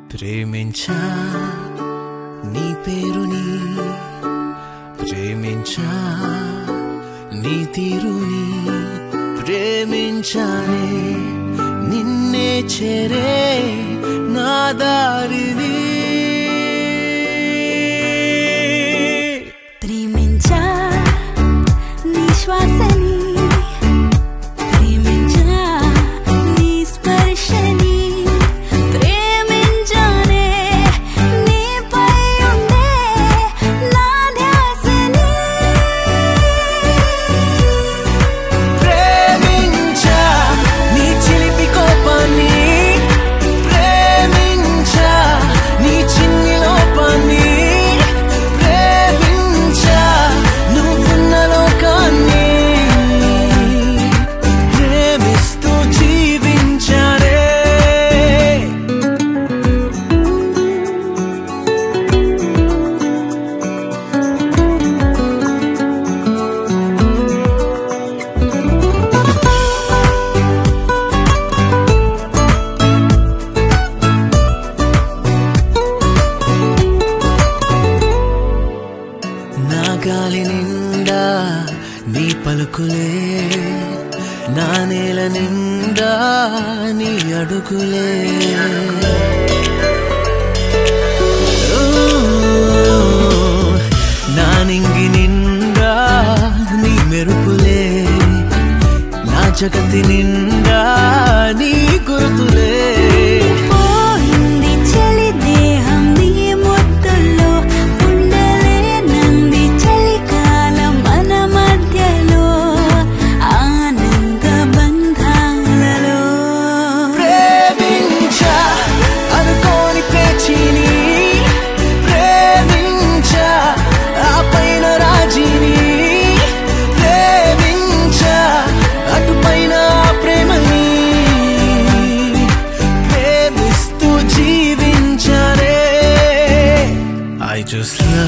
ప్రేమించా నీ పేరుని ప్రేమించా నీ తీరుని ప్రేమించానే నిన్నే చేరే నా దారిని ప్రేమించా నీ శ్వాసని ప్రేమించా నీ స్పర్శని ప్రేమించానే నీపై ఉండే నా ధ్యాసని ప్రేమించా నీ చిలిపి కోపాన్ని ప్రేమించా నీ చిన్ని లోపాన్ని ప్రేమించా నువ్వున్న లోకాన్ని ప్రేమిస్తూ జీవించారే నా గాలి నిండా నీ పలుకులే నా నేల నిండా నీ అడుగులే ఓ, నా నింగి నిండా నీ మెరుపులే నా జగతి నిండా నీ గుర్తులే పోయింది చలి దేహం నీ ముద్దుల్లో ఉండలేనంది చలికాలం మన మధ్యలో ఆనంద బంధాలలో ప్రేమించా అనుకోని పేచిని ప్రేమించా ఆ పైన రాజిని ప్రేమించా అటు పైన ఆ ప్రేమని ప్రేమిస్తూ జీవించారే I just love